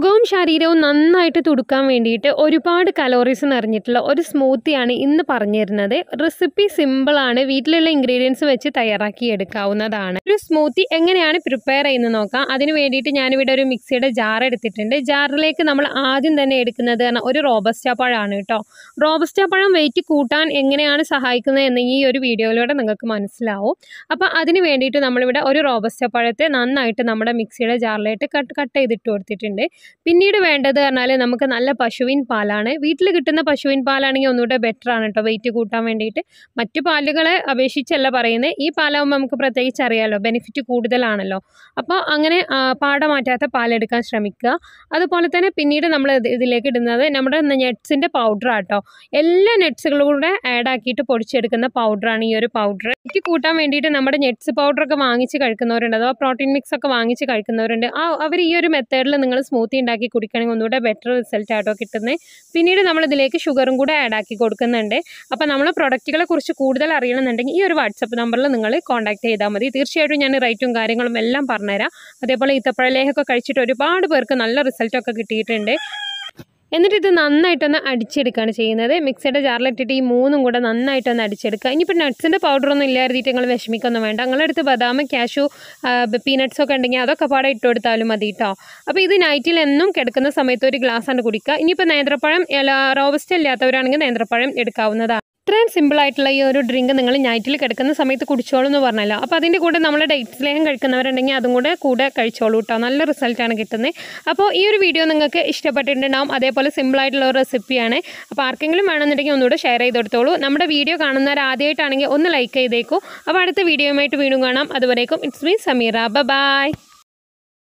മുഖവും ശരീരവും നന്നായിട്ട് തുടുക്കാൻ വേണ്ടിയിട്ട് ഒരുപാട് കലോറീസ് നിറഞ്ഞിട്ടുള്ള ഒരു സ്മൂത്തിയാണ് ഇന്ന് പറഞ്ഞു തരുന്നത് റെസിപ്പി സിമ്പിളാണ് വീട്ടിലുള്ള ഇൻഗ്രീഡിയൻസ് വെച്ച് തയ്യാറാക്കി എടുക്കാവുന്നതാണ് ഒരു സ്മൂത്തി എങ്ങനെയാണ് പ്രിപ്പയർ ചെയ്യുന്നത് നോക്കാം അതിന് വേണ്ടിയിട്ട് ഞാനിവിടെ ഒരു മിക്സിയുടെ ജാർ എടുത്തിട്ടുണ്ട് ജാറിലേക്ക് നമ്മൾ ആദ്യം തന്നെ എടുക്കുന്നത് പറഞ്ഞാൽ ഒരു റോബസ്റ്റ പഴമാണ് കേട്ടോ റോബസ്റ്റ പഴം വെയിറ്റ് കൂട്ടാൻ എങ്ങനെയാണ് സഹായിക്കുന്നത് എന്ന് ഈ ഒരു വീഡിയോയിലൂടെ നിങ്ങൾക്ക് മനസ്സിലാവും അപ്പോൾ അതിന് വേണ്ടിയിട്ട് നമ്മളിവിടെ ഒരു റോബസ്റ്റ പഴത്തെ നന്നായിട്ട് നമ്മുടെ മിക്സിയുടെ ജാറിലേക്ക് കട്ട് കട്ട് ചെയ്തിട്ട് കൊടുത്തിട്ടുണ്ട് പിന്നീട് വേണ്ടത് പറഞ്ഞാൽ നമുക്ക് നല്ല പശുവിൻ പാലാണ് വീട്ടിൽ കിട്ടുന്ന പശുവിൻ പാലാണെങ്കിൽ ഒന്നുകൂടെ ബെറ്റർ ആണ് കേട്ടോ വെയിറ്റ് കൂട്ടാൻ വേണ്ടിയിട്ട് മറ്റു പാലുകളെ അപേക്ഷിച്ചല്ല പറയുന്നത് ഈ പാലാകുമ്പോൾ നമുക്ക് പ്രത്യേകിച്ച് അറിയാമല്ലോ ബെനിഫിറ്റ് കൂടുതലാണല്ലോ അപ്പോൾ അങ്ങനെ ആ, പാട മാറ്റാത്ത പാലെടുക്കാൻ ശ്രമിക്കുക അതുപോലെ തന്നെ പിന്നീട് നമ്മൾ ഇത് ഇതിലേക്ക് ഇടുന്നത് നമ്മുടെ നെറ്റ്സിൻ്റെ പൗഡർ ആട്ടോ എല്ലാ നെറ്റ്സുകളും കൂടെ ആഡ് ആക്കിയിട്ട് പൊടിച്ചെടുക്കുന്ന പൗഡറാണ് ഈ ഒരു പൗഡർ വെയിറ്റ് കൂട്ടാൻ വേണ്ടിയിട്ട് നമ്മുടെ നെറ്റ്സ് പൗഡറൊക്കെ വാങ്ങിച്ച് കഴിക്കുന്നവരുണ്ട് അഥവാ പ്രോട്ടീൻ മിക്സ് ഒക്കെ വാങ്ങിച്ച് കഴിക്കുന്നവരുണ്ട് ആ അവർ ഈ ഒരു മെത്തേഡിൽ നിങ്ങൾ സ്മൂത്തി ഉണ്ടാക്കി കുടിക്കുകയാണെങ്കിൽ ഒന്നുകൂടെ ബെറ്റർ റിസൾട്ട് ആട്ടോ കിട്ടുന്നത് പിന്നീട് നമ്മൾ ഇതിലേക്ക് ഷുഗറും കൂടെ ആഡ് ആക്കി കൊടുക്കുന്നുണ്ട് അപ്പോൾ നമ്മൾ പ്രൊഡക്റ്റുകളെ കുറിച്ച് കൂടുതൽ അറിയണമെന്നുണ്ടെങ്കിൽ ഈ ഒരു വാട്സപ്പ് നമ്പറിൽ നിങ്ങൾ കോൺടാക്ട് ചെയ്താൽ മതി തീർച്ചയായിട്ടും ഞാൻ റേറ്റും കാര്യങ്ങളും എല്ലാം പറഞ്ഞുതരാം അതേപോലെ ഈത്തപ്പഴലേഹൊക്കെ കഴിച്ചിട്ട് ഒരുപാട് പേർക്ക് നല്ല റിസൾട്ടൊക്കെ കിട്ടിയിട്ടുണ്ട് എന്നിട്ട് ഇത് നന്നായിട്ടൊന്ന് അടിച്ചെടുക്കുകയാണ് ചെയ്യുന്നത് മിക്സിയുടെ ജാറിലിട്ടിട്ട് ഈ മൂന്നും കൂടെ നന്നായിട്ടൊന്ന് അടിച്ചെടുക്കുക ഇനിയിപ്പോൾ നട്ട്സിൻ്റെ പൗഡറൊന്നും ഇല്ലായിരുന്നിട്ട് നിങ്ങൾ വിഷമിക്കൊന്നും വേണ്ട നിങ്ങളുടെ അടുത്ത് ബദാം കാഷു പീനട്ട്സ് ഒക്കെ ഉണ്ടെങ്കിൽ അതൊക്കെ പാടെ ഇട്ട് കൊടുത്താലും മതി കേട്ടോ അപ്പോൾ ഇത് നൈറ്റിൽ എന്നും കിടക്കുന്ന സമയത്ത് ഒരു ഗ്ലാസ് ആണ് കുടിക്കുക ഇനിയിപ്പോൾ നേന്ത്രപ്പഴം റോബസ്റ്റ് ഇല്ലാത്തവരാണെങ്കിൽ നേന്ത്രപ്പഴം എടുക്കാവുന്നതാണ് ഇത്രയും സിമ്പിൾ ആയിട്ടുള്ള ഈ ഒരു ഡ്രിങ്ക് നിങ്ങൾ നൈറ്റിൽ കിടക്കുന്ന സമയത്ത് കുടിച്ചോളൂ എന്ന് പറഞ്ഞല്ലോ അപ്പോൾ അതിൻ്റെ കൂടെ നമ്മൾ ഡേറ്റ് സ്ലേഹം കഴിക്കുന്നവരുണ്ടെങ്കിൽ അതും കൂടെ കൂടെ കഴിച്ചോളൂ കേട്ടോ നല്ല റിസൾട്ടാണ് കിട്ടുന്നത് അപ്പോൾ ഈ ഒരു വീഡിയോ നിങ്ങൾക്ക് ഇഷ്ടപ്പെട്ടിട്ടുണ്ടാവും അതേപോലെ സിമ്പിൾ ആയിട്ടുള്ള ഒരു റെസിപ്പിയാണ് അപ്പോൾ ആർക്കെങ്കിലും വേണമെന്നുണ്ടെങ്കിൽ ഒന്നുകൂടെ ഷെയർ ചെയ്ത് കൊടുത്തോളൂ നമ്മുടെ വീഡിയോ കാണുന്നവർ ആദ്യമായിട്ടാണെങ്കിൽ ഒന്ന് ലൈക്ക് ചെയ്തേക്കൂ അപ്പോൾ അടുത്ത വീഡിയോയുമായിട്ട് വീണ്ടും കാണാം അതുവരേക്കും ഇറ്റ്സ് മീ സമീറ ബൈ